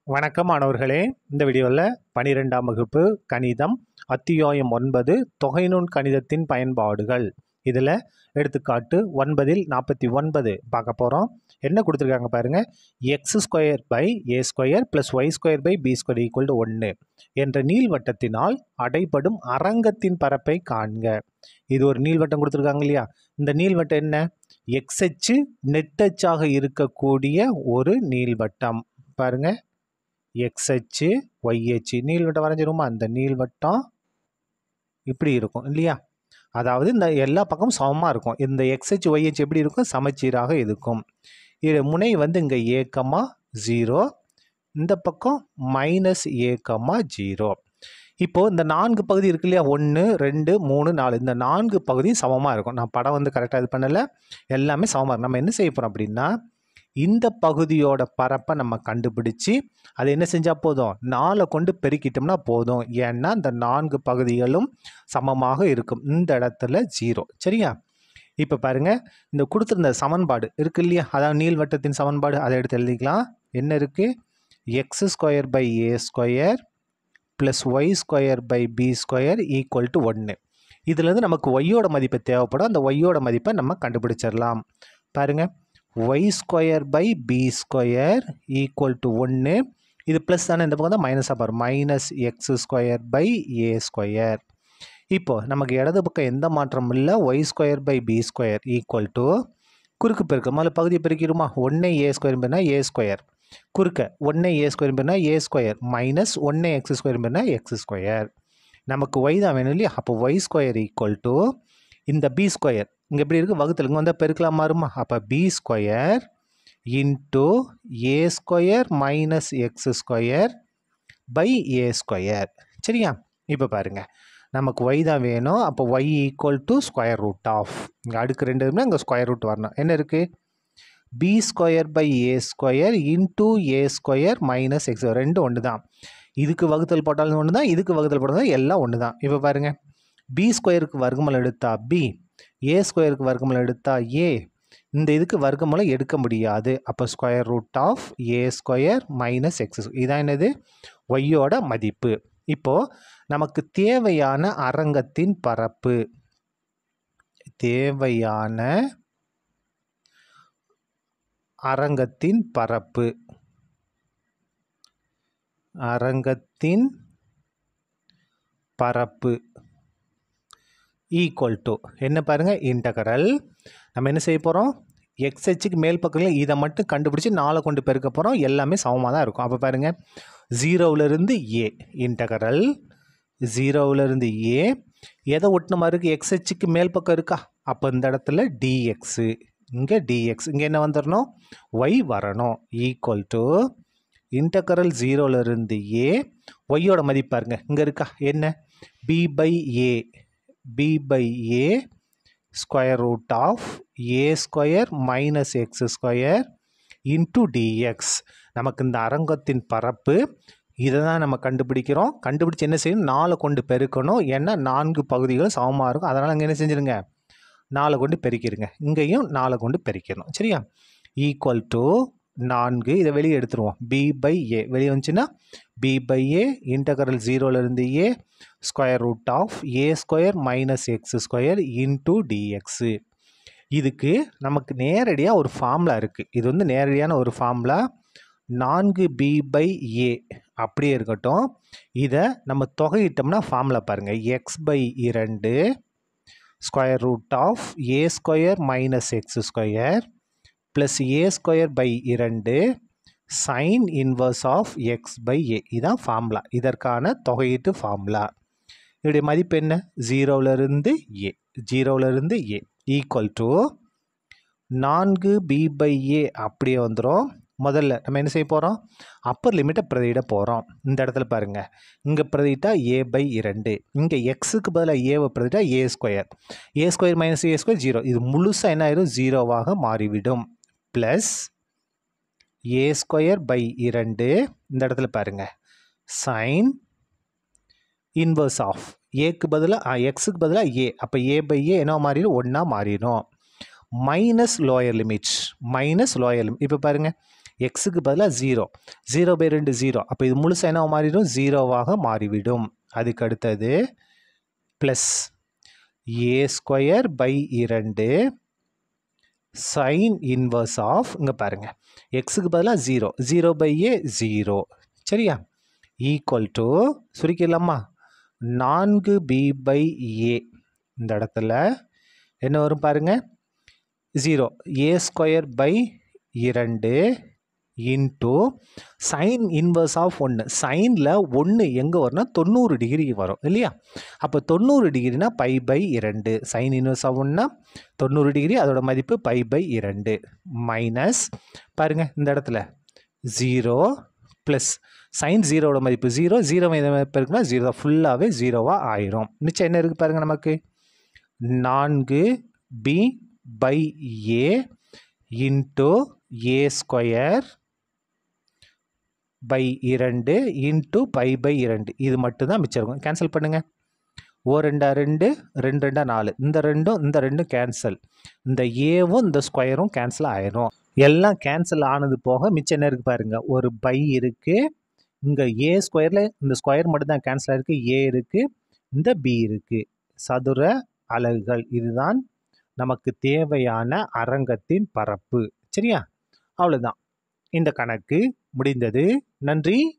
வணக்கம் மாணவர்களே இந்த வீடியோவில் பனிரெண்டாம் வகுப்பு கணிதம் அத்தியாயம் ஒன்பது தொகைநுண் கணிதத்தின் பயன்பாடுகள் இதில் எடுத்துக்காட்டு ஒன்பதில் நாற்பத்தி ஒன்பது பார்க்க போகிறோம் என்ன கொடுத்துருக்காங்க பாருங்கள் x square by a square plus y square by b square equal to ஒன்று என்ற நீள்வட்டத்தினால் அடைபடும் அரங்கத்தின் பரப்பை காண்க இது ஒரு நீள்வட்டம் கொடுத்துருக்காங்க இல்லையா இந்த நீள்வட்டம் என்ன எக்ஸ் அச்சு நெட்டச்சாக இருக்கக்கூடிய ஒரு நீள்வட்டம் பாருங்க எக்ஸ் அச்சு ஒய் அச்சு நீள்வட்டம் வரைஞ்சிருமா அந்த நீள்வட்டம் இப்படி இருக்கும் இல்லையா அதாவது இந்த எல்லா பக்கமும் சமமாக இருக்கும் இந்த எக்ஸ் அச்சு ஒய் அச்சு எப்படி இருக்கும் சமச்சீராக இருக்கும் இது முனை வந்து இங்கே ஏக்கமா ஜீரோ இந்த பக்கம் மைனஸ் ஏக்கமா ஜீரோ இப்போது இந்த நான்கு பகுதி இருக்கு இல்லையா ஒன்று ரெண்டு மூணு நாலு இந்த நான்கு பகுதியும் சமமாக இருக்கும் நான் படம் வந்து கரெக்டாக இது பண்ணலை எல்லாமே சமமாக இருக்கும் நம்ம என்ன செய்ய போகிறோம் அப்படின்னா இந்த பகுதியோட பரப்பை நம்ம கண்டுபிடிச்சி அது என்ன செஞ்சால் போதும் நாலை கொண்டு பெருக்கிட்டோம்னா போதும் ஏன்னா இந்த நான்கு பகுதிகளும் சமமாக இருக்கும் இந்த இடத்துல ஜீரோ சரியா இப்போ பாருங்கள் இந்த கொடுத்துருந்த சமன்பாடு இருக்கு இல்லையா அதாவது நீள்வட்டத்தின் சமன்பாடு அதை எடுத்து எழுதிக்கலாம் என்ன இருக்குது x square by a square plus y square by b square equal to ஒன்று இதுலேருந்து நமக்கு ஒய்யோட மதிப்பு தேவைப்படும் அந்த ஒய்யோட மதிப்பை நம்ம கண்டுபிடிச்சிடலாம் பாருங்கள் y square by b square equal to ஒன்று இது ப்ளஸ் தானே இந்த பக்கம் தான் மைனஸாக பாரு minus x square by a square இப்போது நமக்கு இடது பக்கம் எந்த மாற்றமும் இல்லை y square by b square equal to குறுக்கு பெருக்கு முதல்ல பகுதியை பெருக்கிடுமா ஒன்று ஏ ஸ்கொயர் பேர்னா ஏ ஸ்கொயர் குறுக்க ஒன்று ஏ ஸ்கொயர் பேர்னா ஏ ஸ்கொயர் மைனஸ் ஒன்று எக்ஸ் ஸ்கொயர் பேர்னா எக்ஸ் ஸ்கொயர் நமக்கு ஒய் தான் வேணும் இல்லையா அப்போ ஒய் ஸ்கொயர் ஈக்குவல் டு இந்த பி ஸ்கொயர் இங்கே எப்படி இருக்குது வகுத்தில் இங்கே வந்தால் பெருக்கலாம் மாறுமா அப்போ b square into a square minus x square by a square சரியா இப்போ பாருங்கள் நமக்கு ஒய் தான் வேணும் அப்போ y equal to square root of இங்கே அடுக்கு ரெண்டு இருக்குன்னா இங்கே ஸ்கொயர் ரூட் வரணும் என்ன இருக்குது b square by a square into a square minus x ரெண்டும் ஒன்று தான் இதுக்கு வகுத்தல் போட்டாலும் ஒன்று தான் இதுக்கு வகுத்தல் போட்டாலும் எல்லாம் ஒன்று தான் இப்போ பாருங்கள் பி ஸ்கொயருக்கு வர்க்கமூலம் எடுத்தா பி ஏ ஸ்கொயருக்கு வர்க்கமூலம் எடுத்தா ஏ இந்த இதுக்கு வர்க்கமூலம் எடுக்க முடியாது அப்போ square root of a square minus x இதான் என்னது ஒய்யோட மதிப்பு இப்போது நமக்கு தேவையான அரங்கத்தின் பரப்பு தேவையான அரங்கத்தின் பரப்பு அரங்கத்தின் பரப்பு ஈக்குவல் டு என்ன பாருங்கள் இன்டகரல் நம்ம என்ன செய்ய போகிறோம் எக்ஸ் ஹெச்சுக்கு மேல் பக்கத்தில் இதை மட்டும் கண்டுபிடிச்சி நாலை கொண்டு பெருக்க போகிறோம் எல்லாமே சமமாக தான் இருக்கும் அப்போ பாருங்கள் ஜீரோவிலேருந்து ஏ இன்டகரல் ஜீரோவிலேருந்து ஏ எதை ஒட்டின மாதிரி இருக்குது எக்ஸ் ஹெச்சுக்கு மேல் பக்கம் இருக்கா அப்போ இந்த இடத்துல டிஎக்ஸு இங்கே டிஎக்ஸ் இங்கே என்ன வந்துடணும் ஒய் வரணும் ஈக்குவல் டு இன்டகரல் ஜீரோலேருந்து ஏ ஒய்யோட மதிப்பு பாருங்க இங்கே இருக்கா என்ன b by a b by a square root of a square minus x square into dx நமக்கு இந்த அரங்கத்தின் பரப்பு இதை தான் நம்ம கண்டுபிடிக்கிறோம் கண்டுபிடிச்சி என்ன செய்யணும் நாலை கொண்டு பெருக்கணும் ஏன்னா நான்கு பகுதிகளும் சமமாக இருக்கும் அதனால் அங்கே என்ன செஞ்சுருங்க நாலை கொண்டு பெருக்கிடுங்க இங்கேயும் நாலை கொண்டு பெருக்கிடணும் சரியா ஈக்குவல் டு நான்கு இதை வெளியே எடுத்துருவோம் பி பை ஏ வெளியே வந்துச்சுன்னா பி பை ஏ இன்டகரல் ஜீரோலேருந்து a square root of a square minus x square into dx இதுக்கு நமக்கு நேரடியாக ஒரு ஃபார்முலா இருக்குது இது வந்து நேரடியான ஒரு ஃபார்முலா நான்கு பி பை ஏ அப்படியே இருக்கட்டும் இதை நம்ம தொகையிட்டோம்னா ஃபார்முலா பாருங்கள் எக்ஸ் பை இரண்டு square root of a square minus x square plus a square by இரண்டு sine inverse of x by a இதான் ஃபார்முலா இதற்கான தொகையீட்டு ஃபார்முலா இதோடைய மதிப்பு என்ன ஜீரோவிலேருந்து ஏ ஜீரோவிலேருந்து ஏ ஈக்குவல் டு நான்கு பி பை ஏ அப்படியே வந்துடும் முதல்ல நம்ம என்ன செய்ய போகிறோம் அப்பர் லிமிட்டை பிரதியிட போகிறோம் இந்த இடத்துல பாருங்கள் இங்கே பிரதிட்டா ஏ பை இரண்டு இங்கே எக்ஸுக்கு பதிலாக ஏவை பிரதிட்டா a square a square minus a square zero இது முழுசாக என்ன ஆயிரும் ஜீரோவாக மாறிவிடும் ப்ளஸ் ஏ ஸ்கொயர் பை இரண்டு இந்த இடத்துல பாருங்கள் சைன் இன்வர்ஸ் ஆஃப் ஏக்கு பதிலாக எக்ஸுக்கு பதிலாக ஏ அப்போ ஏ பை ஏ என்ன மாறிடும் ஒன்றா மாறிடும் minus lower limit minus lower limit இப்போ பாருங்கள் எக்ஸுக்கு பதிலாக ஜீரோ ஜீரோ பை ரெண்டு ஜீரோ அப்போ இது முழுசாக என்ன மாறிடும் ஜீரோவாக மாறிவிடும் அதுக்கு அடுத்தது ப்ளஸ் ஏ ஸ்கொயர் பை இரண்டு சைன் இன்வர்ஸ் ஆஃப் இங்கே பாருங்கள் எக்ஸுக்கு பதிலாக zero zero by a zero சரியா ஈக்குவல் டு சுருக்கிடலாமா நான்கு பி பை ஏ இந்த இடத்துல என்ன வரும் பாருங்க ஜீரோ ஏ ஸ்கொயர் பை இரண்டு இன்ட்டு சைன் இன்வர்ஸ் ஆஃப் ஒன்று சைனில் ஒன்று எங்கே வரும்னா தொண்ணூறு டிகிரி வரும் இல்லையா அப்போ தொண்ணூறு டிகிரினா பை பை இரண்டு சைன் இன்வர்ஸ் ஆஃப் ஒன்னா தொண்ணூறு டிகிரி அதோட மதிப்பு பை பை இரண்டு மைனஸ் பாருங்கள் இந்த இடத்துல ஜீரோ ப்ளஸ் சைன் ஜீரோவோட மதிப்பு ஜீரோ ஜீரோ மதிப்பு இருக்குன்னா ஜீரோ ஃபுல்லாகவே ஜீரோவாக ஆயிரும் மிச்சம் என்ன இருக்குது பாருங்கள் நமக்கு நான்கு b by a into a square by இரண்டு இன்ட்டு பை பை இரண்டு இது மட்டும்தான் மிச்சம் இருக்கும் கேன்சல் பண்ணுங்கள் ஓ ரெண்டா ரெண்டு ரெண்டு ரெண்டா நாலு இந்த ரெண்டும் இந்த ரெண்டும் கேன்சல் இந்த ஏவும் இந்த ஸ்கொயரும் கேன்சல் ஆயிரும் எல்லாம் கேன்சல் ஆனது போக மிச்சம் என்ன இருக்குது பாருங்கள் ஒரு பை இருக்குது இங்கே ஏ ஸ்கொயரில் இந்த ஸ்கொயர் மட்டும்தான் கேன்சல் ஆகிருக்கு ஏ இருக்குது இந்த பி இருக்குது சதுர அலகுகள் இதுதான் நமக்கு தேவையான அரங்கத்தின் பரப்பு சரியா அவ்வளோதான் இந்த கணக்கு முடிந்தது நன்றி